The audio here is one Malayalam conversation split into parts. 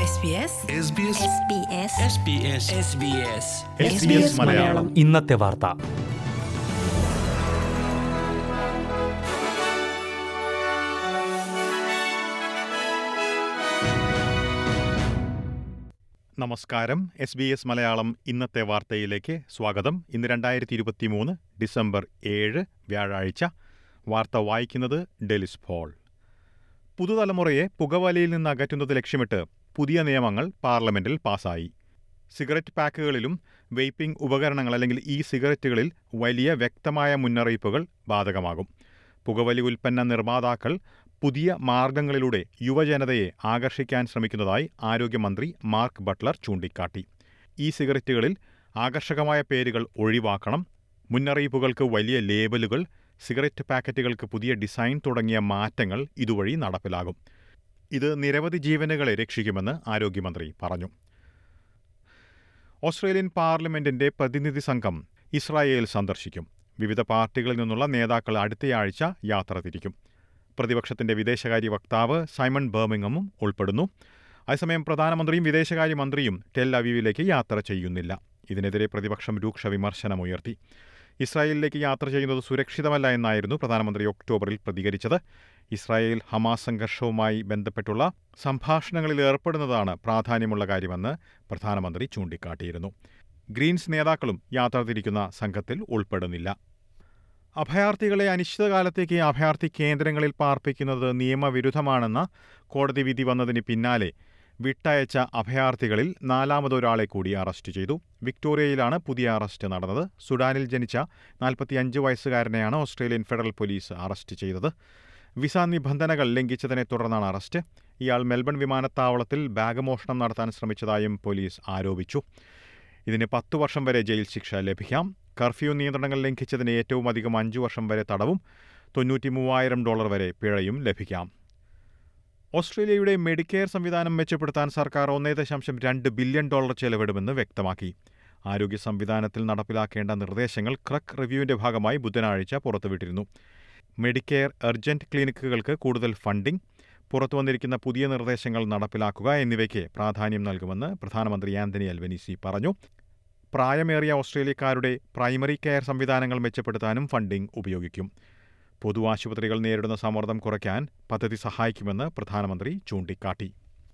SBS SBS മലയാളം ഇന്നത്തെ വാർത്ത നമസ്കാരം എസ് ബി എസ് മലയാളം ഇന്നത്തെ വാർത്തയിലേക്ക് സ്വാഗതം ഇന്ന് രണ്ടായിരത്തി ഇരുപത്തി മൂന്ന് ഡിസംബർ ഏഴ് വ്യാഴാഴ്ച വാർത്ത വായിക്കുന്നത് ഡെലിസ് ഫോൾ പുതുതലമുറയെ പുകവലിയിൽ നിന്ന് അകറ്റുന്നത് ലക്ഷ്യമിട്ട് പുതിയ നിയമങ്ങൾ പാർലമെന്റിൽ പാസായി സിഗരറ്റ് പാക്കുകളിലും വെയ്പ്പിംഗ് ഉപകരണങ്ങൾ അല്ലെങ്കിൽ ഇ സിഗരറ്റുകളിൽ വലിയ വ്യക്തമായ മുന്നറിയിപ്പുകൾ ബാധകമാകും പുകവലി ഉൽപ്പന്ന നിർമ്മാതാക്കൾ പുതിയ മാർഗങ്ങളിലൂടെ യുവജനതയെ ആകർഷിക്കാൻ ശ്രമിക്കുന്നതായി ആരോഗ്യമന്ത്രി മാർക്ക് ബട്ട്ലർ ചൂണ്ടിക്കാട്ടി ഇ സിഗരറ്റുകളിൽ ആകർഷകമായ പേരുകൾ ഒഴിവാക്കണം മുന്നറിയിപ്പുകൾക്ക് വലിയ ലേബലുകൾ സിഗരറ്റ് പാക്കറ്റുകൾക്ക് പുതിയ ഡിസൈൻ തുടങ്ങിയ മാറ്റങ്ങൾ ഇതുവഴി നടപ്പിലാകും ഇത് നിരവധി ജീവനുകളെ രക്ഷിക്കുമെന്ന് ആരോഗ്യമന്ത്രി പറഞ്ഞു ഓസ്ട്രേലിയൻ പാർലമെന്റിന്റെ പ്രതിനിധി സംഘം ഇസ്രായേൽ സന്ദർശിക്കും വിവിധ പാർട്ടികളിൽ നിന്നുള്ള നേതാക്കൾ അടുത്തയാഴ്ച യാത്ര തിരിക്കും പ്രതിപക്ഷത്തിന്റെ വിദേശകാര്യ വക്താവ് സൈമൺ ബർമിംഗമും ഉൾപ്പെടുന്നു അതേസമയം പ്രധാനമന്ത്രിയും വിദേശകാര്യമന്ത്രിയും ടെൽ അവീവിലേക്ക് യാത്ര ചെയ്യുന്നില്ല ഇതിനെതിരെ പ്രതിപക്ഷം രൂക്ഷ വിമർശനമുയർത്തി ഇസ്രായേലിലേക്ക് യാത്ര ചെയ്യുന്നത് സുരക്ഷിതമല്ല എന്നായിരുന്നു പ്രധാനമന്ത്രി ഒക്ടോബറിൽ പ്രതികരിച്ചത് ഇസ്രായേൽ ഹമാസ് സംഘർഷവുമായി ബന്ധപ്പെട്ടുള്ള സംഭാഷണങ്ങളിൽ ഏർപ്പെടുന്നതാണ് പ്രാധാന്യമുള്ള കാര്യമെന്ന് പ്രധാനമന്ത്രി ചൂണ്ടിക്കാട്ടിയിരുന്നു ഗ്രീൻസ് നേതാക്കളും യാത്ര തിരിക്കുന്ന സംഘത്തിൽ ഉൾപ്പെടുന്നില്ല അഭയാർത്ഥികളെ അനിശ്ചിതകാലത്തേക്ക് അഭയാർത്ഥി കേന്ദ്രങ്ങളിൽ പാർപ്പിക്കുന്നത് നിയമവിരുദ്ധമാണെന്ന കോടതി വിധി വന്നതിന് പിന്നാലെ വിട്ടയച്ച അഭയാർത്ഥികളിൽ നാലാമതൊരാളെ കൂടി അറസ്റ്റ് ചെയ്തു വിക്ടോറിയയിലാണ് പുതിയ അറസ്റ്റ് നടന്നത് സുഡാനിൽ ജനിച്ച നാൽപ്പത്തിയഞ്ച് വയസ്സുകാരനെയാണ് ഓസ്ട്രേലിയൻ ഫെഡറൽ പോലീസ് അറസ്റ്റ് ചെയ്തത് വിസ നിബന്ധനകൾ ലംഘിച്ചതിനെ തുടർന്നാണ് അറസ്റ്റ് ഇയാൾ മെൽബൺ വിമാനത്താവളത്തിൽ ബാഗ് മോഷണം നടത്താൻ ശ്രമിച്ചതായും പോലീസ് ആരോപിച്ചു ഇതിന് പത്തു വർഷം വരെ ജയിൽ ശിക്ഷ ലഭിക്കാം കർഫ്യൂ നിയന്ത്രണങ്ങൾ ലംഘിച്ചതിന് ഏറ്റവും അധികം അഞ്ചു വർഷം വരെ തടവും തൊണ്ണൂറ്റി മൂവായിരം ഡോളർ വരെ പിഴയും ലഭിക്കാം ഓസ്ട്രേലിയയുടെ മെഡിക്കെയർ സംവിധാനം മെച്ചപ്പെടുത്താൻ സർക്കാർ ഒന്നേ ദശാംശം രണ്ട് ബില്യൺ ഡോളർ ചെലവിടുമെന്ന് വ്യക്തമാക്കി ആരോഗ്യ സംവിധാനത്തിൽ നടപ്പിലാക്കേണ്ട നിർദ്ദേശങ്ങൾ ക്രക്ക് റിവ്യൂവിന്റെ ഭാഗമായി ബുധനാഴ്ച പുറത്തുവിട്ടിരുന്നു മെഡിക്കെയർ അർജന്റ് ക്ലിനിക്കുകൾക്ക് കൂടുതൽ ഫണ്ടിംഗ് പുറത്തുവന്നിരിക്കുന്ന പുതിയ നിർദ്ദേശങ്ങൾ നടപ്പിലാക്കുക എന്നിവയ്ക്ക് പ്രാധാന്യം നൽകുമെന്ന് പ്രധാനമന്ത്രി ആന്റണി അൽവനീസി പറഞ്ഞു പ്രായമേറിയ ഓസ്ട്രേലിയക്കാരുടെ പ്രൈമറി കെയർ സംവിധാനങ്ങൾ മെച്ചപ്പെടുത്താനും ഫണ്ടിംഗ് ഉപയോഗിക്കും പൊതു ആശുപത്രികൾ നേരിടുന്ന സമ്മർദ്ദം കുറയ്ക്കാൻ പദ്ധതി സഹായിക്കുമെന്ന് പ്രധാനമന്ത്രി ചൂണ്ടിക്കാട്ടി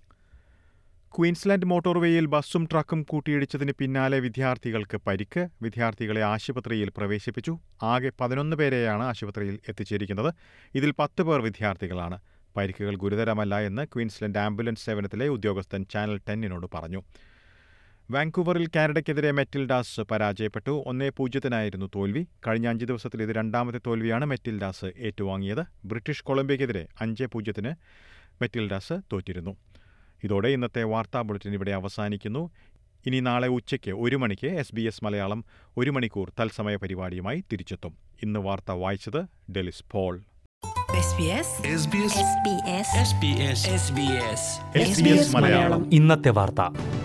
ക്വീൻസ്ലാൻഡ് മോട്ടോർവേയിൽ ബസ്സും ട്രക്കും കൂട്ടിയിടിച്ചതിന് പിന്നാലെ വിദ്യാർത്ഥികൾക്ക് പരിക്ക് വിദ്യാർത്ഥികളെ ആശുപത്രിയിൽ പ്രവേശിപ്പിച്ചു ആകെ പതിനൊന്ന് പേരെയാണ് ആശുപത്രിയിൽ എത്തിച്ചിരിക്കുന്നത് ഇതിൽ പത്ത് പേർ വിദ്യാർത്ഥികളാണ് പരിക്കുകൾ ഗുരുതരമല്ല എന്ന് ക്വീൻസ്ലൻഡ് ആംബുലൻസ് സേവനത്തിലെ ഉദ്യോഗസ്ഥൻ ചാനൽ ടെന്നിനോട് പറഞ്ഞു വാങ്കൂവറിൽ കാനഡയ്ക്കെതിരെ മെറ്റിൽഡാസ് പരാജയപ്പെട്ടു ഒന്നേ പൂജ്യത്തിനായിരുന്നു തോൽവി കഴിഞ്ഞ അഞ്ച് ദിവസത്തിൽ ഇത് രണ്ടാമത്തെ തോൽവിയാണ് മെറ്റിൽഡാസ് ഏറ്റുവാങ്ങിയത് ബ്രിട്ടീഷ് കൊളംബിയയ്ക്കെതിരെ അഞ്ച് പൂജ്യത്തിന് മെറ്റിൽഡാസ് തോറ്റിരുന്നു ഇതോടെ ഇന്നത്തെ വാർത്താ ബുള്ളറ്റിൻ ഇവിടെ അവസാനിക്കുന്നു ഇനി നാളെ ഉച്ചയ്ക്ക് ഒരു മണിക്ക് എസ് ബി എസ് മലയാളം ഒരു മണിക്കൂർ തത്സമയ പരിപാടിയുമായി തിരിച്ചെത്തും ഇന്ന് വാർത്ത വായിച്ചത് ഡെലിസ് പോൾ SBS മലയാളം ഇന്നത്തെ വാർത്ത